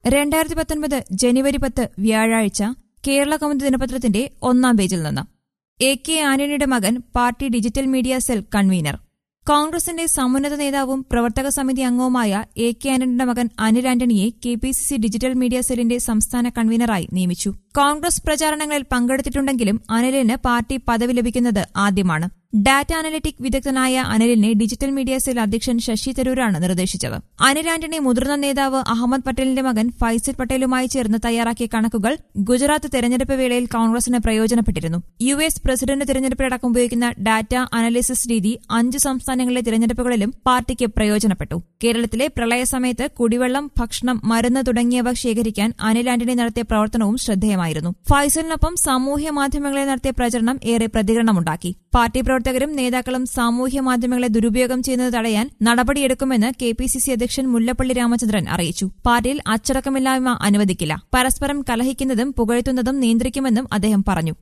രണ്ടായിരത്തി പത്തൊൻപത് ജനുവരി പത്ത് വ്യാഴാഴ്ച കേരള കൗമുദി ദിനപത്രത്തിന്റെ ഒന്നാം പേജിൽ നിന്ന് എ കെ ആന്റണിയുടെ മകൻ party digital media cell convener കോൺഗ്രസിന്റെ സമുന്നത നേതാവും പ്രവർത്തക സമിതി അംഗവുമായ എ കെ ആന്റണിയുടെ മകൻ അനിൽ ആന്റണിയെ K P C C digital media സെല്ലിന്റെ സംസ്ഥാന കൺവീനറായി നിയമിച്ചു കോൺഗ്രസ് പ്രചാരണങ്ങളിൽ പങ്കെടുത്തിട്ടുണ്ടെങ്കിലും അനിലിന് പാർട്ടി പദവി ലഭിക്കുന്നത് ആദ്യമാണ് ഡാറ്റ അനലിറ്റിക് വിദഗ്ധനായ അനിലിനെ ഡിജിറ്റൽ മീഡിയ സെൽ അധ്യക്ഷൻ ശശി തരൂരാണ് നിർദ്ദേശിച്ചത് അനിൽ ആന്റണി മുതിർന്ന നേതാവ് അഹമ്മദ് പട്ടേലിന്റെ മകൻ ഫൈസൽ പട്ടേലുമായി ചേർന്ന് തയ്യാറാക്കിയ കണക്കുകൾ ഗുജറാത്ത് തെരഞ്ഞെടുപ്പ് വേളയിൽ കോൺഗ്രസിന് പ്രയോജനപ്പെട്ടിരുന്നു യു എസ് പ്രസിഡന്റ് തെരഞ്ഞെടുപ്പിലടക്കം ഉപയോഗിക്കുന്ന ഡാറ്റ അനലിസിസ് രീതി അഞ്ച് സംസ്ഥാനങ്ങളിലെ തിരഞ്ഞെടുപ്പുകളിലും പാർട്ടിക്ക് പ്രയോജനപ്പെട്ടു കേരളത്തിലെ പ്രളയസമയത്ത് കുടിവെള്ളം ഭക്ഷണം മരുന്ന് തുടങ്ങിയവ ശേഖരിക്കാൻ അനിൽ ആന്റണി നടത്തിയ പ്രവർത്തനവും ശ്രദ്ധേയമായിരുന്നു ഫൈസലിനൊപ്പം സാമൂഹ്യ മാധ്യമങ്ങളിൽ നടത്തിയ പ്രചരണം ഏറെ പ്രതികരണമുണ്ടാക്കി പാർട്ടി പ്രവർത്തകരും നേതാക്കളും സാമൂഹ്യ മാധ്യമങ്ങളെ ദുരുപയോഗം ചെയ്യുന്നത് തടയാൻ നടപടിയെടുക്കുമെന്ന് കെ പി സി സി അധ്യക്ഷൻ മുല്ലപ്പള്ളി രാമചന്ദ്രൻ അറിയിച്ചു പാർട്ടിയിൽ അച്ചടക്കമില്ലായ്മ അനുവദിക്കില്ല പരസ്പരം കലഹിക്കുന്നതും പുകഴ്ത്തുന്നതും നിയന്ത്രിക്കുമെന്നും അദ്ദേഹം പറഞ്ഞു